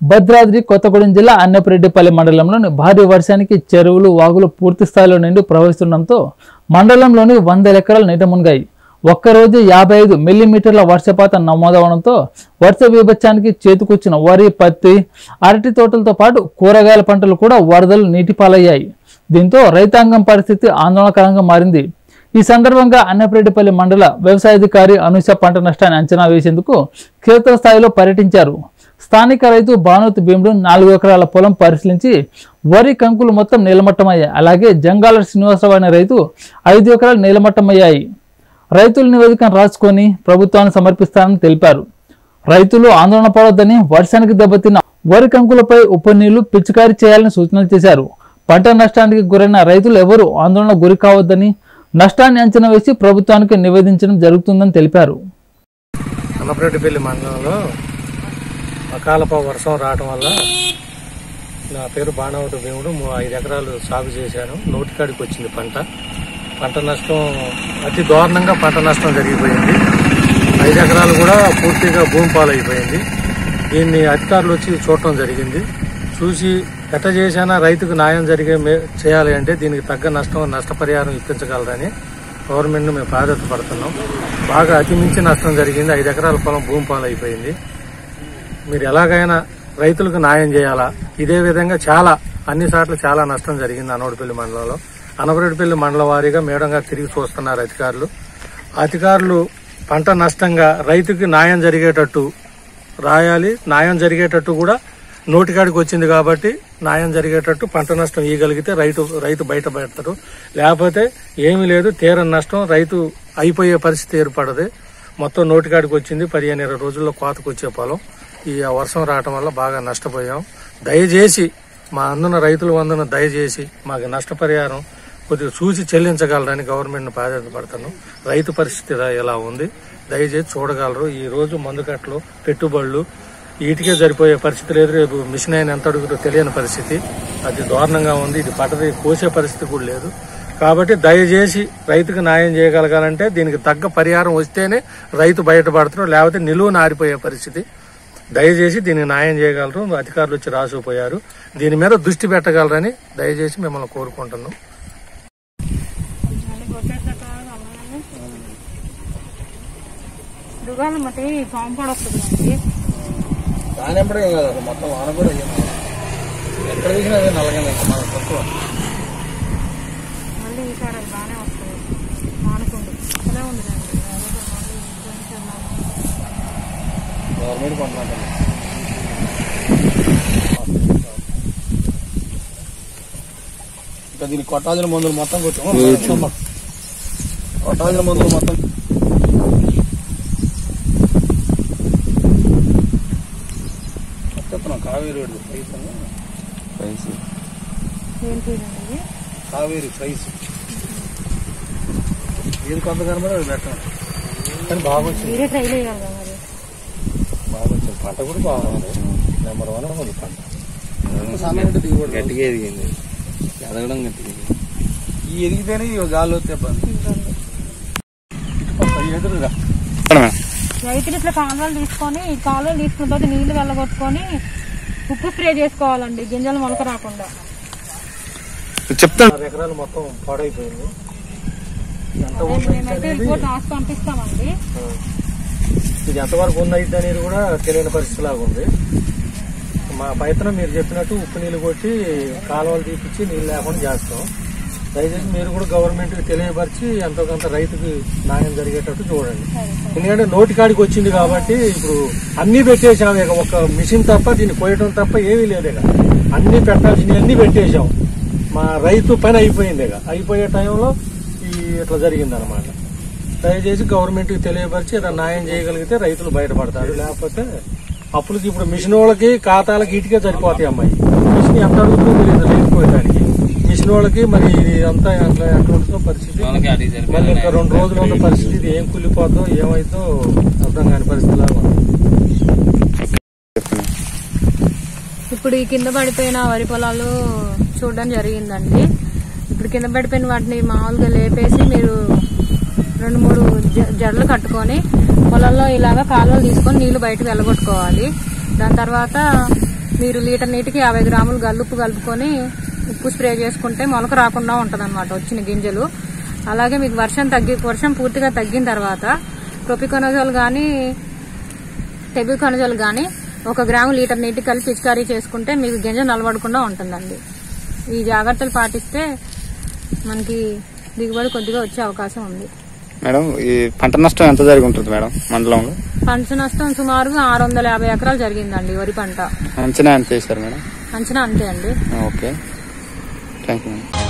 భద్రాద్రి కొత్తగూడెం జిల్లా అన్నపరెడ్డిపల్లి మండలంలోని భారీ వర్షానికి చెరువులు వాగులు పూర్తి స్థాయిలో నిండి ప్రవహిస్తుండటంతో మండలంలోని వందల ఎకరాలు నీట మునిగాయి ఒక్కరోజు యాభై ఐదు మిల్లీమీటర్ల వర్షపాతం నమోదవడంతో వర్ష విభత్సానికి చేతికొచ్చిన వరి పత్తి అరటి తోటలతో పాటు కూరగాయల పంటలు కూడా వరదలు నీటిపాలయ్యాయి దీంతో రైతాంగం పరిస్థితి ఆందోళనకరంగా మారింది ఈ సందర్భంగా అన్నపరెడ్డిపల్లి మండల వ్యవసాయాధికారి అనుష పంట నష్టాన్ని అంచనా వేసేందుకు క్షేత్రస్థాయిలో పర్యటించారు స్థానిక రైతు భానుత్ భీముడు నాలుగు ఎకరాల పొలం పరిశీలించి వరి కంకులు మొత్తం నీలమట్టమయ్యాయి అలాగే జంగాల శ్రీనివాసరావు అనే రైతు ఐదు ఎకరాలు నీలమట్టమయ్యాయి రైతుల నివేదికను రాసుకొని ప్రభుత్వానికి సమర్పిస్తారని తెలిపారు రైతులు ఆందోళన పడవద్దని వర్షానికి దెబ్బతిన్న వరి కంకులపై ఉప నీళ్లు పిచికారీ చేయాలని సూచనలు చేశారు పంట నష్టానికి గురైన రైతులు ఎవరూ ఆందోళన గురి కావద్దని నష్టాన్ని అంచనా వేసి ప్రభుత్వానికి నివేదించడం జరుగుతుందని తెలిపారు అన్నపరెడ్డిపల్లి మండలంలో అకాలప వర్షం రావటం వల్ల నా పేరు బాణవటి భీముడు మూ- ఐదు ఎకరాలు సాగు చేశాను నోటికాడికి వచ్చింది పంట పంట నష్టం అతి దారుణంగా పంట నష్టం జరిగిపోయింది ఐదు ఎకరాలు కూడా పూర్తిగా భూమి పాలైపోయింది దీన్ని అధికారులు వచ్చి చూడటం జరిగింది చూసి ఎట్ట చేసినా రైతుకు న్యాయం జరిగే మే- చేయాలి అంటే దీనికి తగ్గ నష్టం నష్టపరిహారం ఇప్పించగలరని గవర్నమెంట్ మేము బాధ్యత పడుతున్నాం బాగా అతి మించి నష్టం జరిగింది ఐదు ఎకరాల పొలం భూమి పాలైపోయింది మీరు ఎలాగైనా రైతులకు న్యాయం చేయాలా ఇదే విధంగా చాలా అన్ని సార్లు చాలా నష్టం జరిగింది అనవడిపల్లి మండలంలో అనవరెడ్డిపల్లి మండల వారీగా మేడంగా తిరిగి చూస్తున్నారు అధికారులు అధికారులు పంట నష్టంగా రైతుకి న్యాయం జరిగేటట్టు రాయాలి న్యాయం జరిగేటట్టు కూడా నోటికాడికి వచ్చింది కాబట్టి న్యాయం జరిగేటట్టు పంట నష్టం ఇవ్వగలిగితే రైతు రైతు బయట పెడతారు లేకపోతే ఏమీ లేదు తీరని నష్టం రైతు అయిపోయే పరిస్థితి ఏర్పడదు మొత్తం నోటికాడికి వచ్చింది పదిహేను ఇరవై రోజుల్లో కోతకు వచ్చే పొలం ఈ వర్షం రావటం వల్ల బాగా నష్టపోయాం దయచేసి మా అందున రైతులు అందున దయచేసి మాకు నష్టపరిహారం కొద్దిగా చూసి చెల్లించగలరని గవర్నమెంట్ బాధ్యత పడతాను రైతు పరిస్థితి ఇలా- ఇలా ఉంది దయచేసి చూడగలరు ఈ రోజు మందుకట్లు పెట్టుబడులు వీటికే సరిపోయే పరిస్థితి లేదు రేపు మిషన్ అయిన ఎంత అడుగుతో తెలియని పరిస్థితి అది దారుణంగా ఉంది ఇది పట్టది కోసే పరిస్థితి కూడా లేదు కాబట్టి దయచేసి రైతుకు న్యాయం చేయగలగాలంటే దీనికి తగ్గ పరిహారం వస్తేనే రైతు బయటపడుతున్నారు లేకపోతే నిలువ నారిపోయే పరిస్థితి దయచేసి దీనికి న్యాయం చేయగలరు అధికారులు వచ్చి రాసిపోయారు దీని మీద దృష్టి పెట్టగలరని దయచేసి మిమ్మల్ని కోరుకుంటున్నాం దుగాలు మట్టి కాంపౌండ్ వస్తుంది మనకి దానెప్పుడే కదా మొత్తం వాన కూడా ఎక్కడ చూసినా అదే నల్లగానే మనకు తక్కువ మళ్ళీ ఈసారి అది బాగానే వస్తుంది మానుకుండు అలా ఉంది దానికి. అదే మళ్ళీ కొంచెం గవర్నమెంట్ కొంటున్నాం ఇంకా దీనికి కొట్టాల్సిన మందులు మొత్తం కొట్టాం కొట్టాల్సిన మందులు మొత్తం చెప్తున్నాం కావేరి రోడ్డు ప్రైస్ ఏంటి ఇది కావేరి ప్రైస్ ఏది కొంత కనబడి అది పెట్టాం కానీ బాగా వచ్చింది మీరే ట్రై చేయాలి కదా మరి బాగా వచ్చింది పంట కూడా బాగుంది నెంబర్ వన్ ఉంది పంట గట్టిగా ఎదిగింది ఎదగడం గట్టిగా ఈ ఎదిగితేనే ఈ గాలి వస్తే పని ఎదురుగా రైతులు ఇట్లా కాలువలు తీసుకొని ఈ కాలువలు తీసుకున్న తర్వాత నీళ్లు వెళ్ళగొట్టుకొని ఉప్పు స్ప్రే చేసుకోవాలండి గింజలు మొలక రాకుండా చెప్తాను ఎకరాలు మొత్తం పాడైపోయింది ఎంత అదే మేమైతే రిపోర్ట్ రాసి పంపిస్తామండి ఇది ఎంతవరకు ఉంది అనేది కూడా తెలియని పరిస్థితి లాగా ఉంది మా ప్రయత్నం మీరు చెప్పినట్టు ఉప్పు నీళ్ళు కొట్టి కాలువలు తీపిచ్చి నీళ్ళు లేకుండా చేస్తాం దయచేసి మీరు కూడా గవర్నమెంట్ కి తెలియపరిచి ఎంతో కొంత రైతుకి న్యాయం జరిగేటట్టు చూడండి ఎందుకంటే నోటికాడికి వచ్చింది కాబట్టి ఇప్పుడు అన్ని పెట్టేశాం ఇక ఒక మిషన్ తప్ప దీన్ని కోయటం తప్ప ఏమీ లేదు ఇక అన్ని పెట్టాల్సినవి అన్ని పెట్టేశాం మా రైతు పని అయిపోయింది ఇక అయిపోయే టైంలో ఈ ఇట్లా జరిగింది అనమాట దయచేసి గవర్నమెంట్ కి తెలియపరిచి ఏదైనా న్యాయం చేయగలిగితే రైతులు బయటపడతారు లేకపోతే అప్పులకి ఇప్పుడు మిషన్ వాళ్ళకి ఖాతాలకి ఇటుకే సరిపోతాయి అమ్మాయి మిషన్ ఎంత అడుగుతుందో తెలియదు లేకపోయేదానికి మిషన్ వాళ్ళకి మరి ఇది అంతా అట్లా ఎట్లా ఉంటుందో పరిస్థితి మళ్ళీ ఇంకా రెండు రోజులు ఉన్న పరిస్థితి ఇది ఏం కూలిపోద్దో ఏమైందో అర్థం కాని పరిస్థితి లాగా ఉంది ఇప్పుడు ఈ కింద పడిపోయిన వరి పొలాలు చూడడం జరిగిందండి ఇప్పుడు కింద పడిపోయిన వాటిని మామూలుగా లేపేసి మీరు రెండు మూడు జ- జడలు కట్టుకొని పొలంలో ఇలాగ కాలువలు తీసుకొని నీళ్లు బయటకు వెళ్ళగొట్టుకోవాలి దాని తర్వాత మీరు లీటర్ నీటికి యాభై గ్రాములు గల్లుప్పు కలుపుకొని ఉప్పు స్ప్రే చేసుకుంటే మొలక రాకుండా ఉంటదన్నమాట వచ్చిన గింజలు అలాగే మీకు వర్షం తగ్గి వర్షం పూర్తిగా తగ్గిన తర్వాత ప్రొపికొనజోల్ కానీ టెబికొనజోల్ కానీ ఒక గ్రాము లీటర్ నీటి కలిపి పిచికారీ చేసుకుంటే మీకు గింజ నలబడకుండా ఉంటుందండి ఈ జాగ్రత్తలు పాటిస్తే మనకి దిగుబడి కొద్దిగా వచ్చే అవకాశం ఉంది మేడం ఈ పంట నష్టం ఎంత జరిగి ఉంటుంది మేడం మండలంలో పంట నష్టం సుమారుగా ఆరు వందల యాభై ఎకరాలు జరిగిందండి వరి పంట అంచనా ఎంత చేశారు మేడం అంచనా అంతే అండి ఓకే థ్యాంక్ యూ మేడం